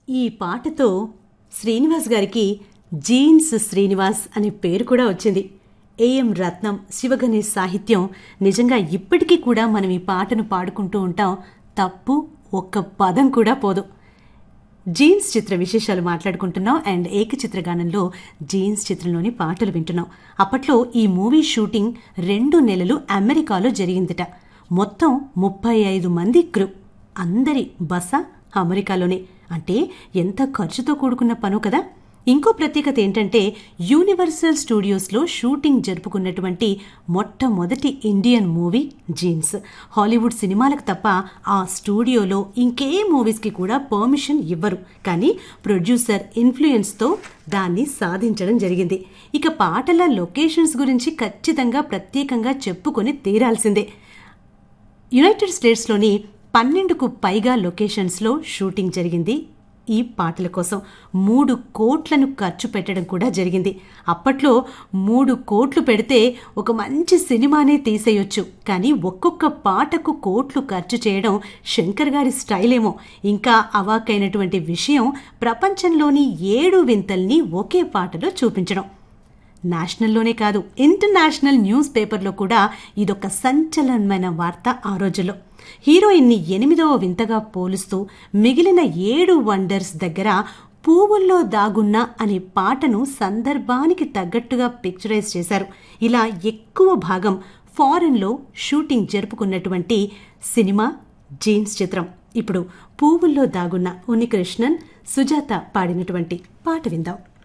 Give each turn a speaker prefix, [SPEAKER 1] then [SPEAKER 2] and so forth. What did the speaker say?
[SPEAKER 1] ఈ పాటతో శ్రీనివాస్ గారికి జీన్స్ శ్రీనివాస్ అనే పేరు కూడా వచ్చింది ఏఎం రత్నం శివగణేష్ సాహిత్యం నిజంగా ఇప్పటికీ కూడా మనం ఈ పాటను పాడుకుంటూ ఉంటాం తప్పు ఒక్క పదం కూడా పోదు జీన్స్ చిత్ర విశేషాలు మాట్లాడుకుంటున్నాం అండ్ ఏకచిత్ర గానంలో జీన్స్ చిత్రంలోని పాటలు వింటున్నాం అప్పట్లో ఈ మూవీ షూటింగ్ రెండు నెలలు అమెరికాలో జరిగిందిట మొత్తం ముప్పై ఐదు మంది క్రూ అందరి బస అమెరికాలోనే అంటే ఎంత ఖర్చుతో కూడుకున్న పను కదా ఇంకో ప్రత్యేకత ఏంటంటే యూనివర్సల్ స్టూడియోస్లో షూటింగ్ జరుపుకున్నటువంటి మొట్టమొదటి ఇండియన్ మూవీ జీన్స్ హాలీవుడ్ సినిమాలకు తప్ప ఆ స్టూడియోలో ఇంకే మూవీస్కి కూడా పర్మిషన్ ఇవ్వరు కానీ ప్రొడ్యూసర్ ఇన్ఫ్లుయెన్స్తో దాన్ని సాధించడం జరిగింది ఇక పాటల లొకేషన్స్ గురించి ఖచ్చితంగా ప్రత్యేకంగా చెప్పుకొని తీరాల్సిందే యునైటెడ్ స్టేట్స్లోని పన్నెండుకు పైగా లొకేషన్స్లో షూటింగ్ జరిగింది ఈ పాటల కోసం మూడు కోట్లను ఖర్చు పెట్టడం కూడా జరిగింది అప్పట్లో మూడు కోట్లు పెడితే ఒక మంచి సినిమానే తీసేయొచ్చు కానీ ఒక్కొక్క పాటకు కోట్లు ఖర్చు చేయడం శంకర్ గారి స్టైలేమో ఇంకా అవాకైనటువంటి విషయం ప్రపంచంలోని ఏడు వింతల్ని ఒకే పాటలో చూపించడం నేషనల్లోనే కాదు ఇంటర్నేషనల్ న్యూస్ పేపర్లో కూడా ఇదొక సంచలనమైన వార్త ఆ రోజుల్లో హీరోయిన్ని ఎనిమిదవ వింతగా పోలుస్తూ మిగిలిన ఏడు వండర్స్ దగ్గర పువ్వుల్లో దాగున్న అనే పాటను సందర్భానికి తగ్గట్టుగా పిక్చరైజ్ చేశారు ఇలా ఎక్కువ భాగం ఫారెన్లో షూటింగ్ జరుపుకున్నటువంటి సినిమా జీన్స్ చిత్రం ఇప్పుడు పువ్వుల్లో దాగున్న ఉన్నికృష్ణన్ సుజాత పాడినటువంటి పాట విందాం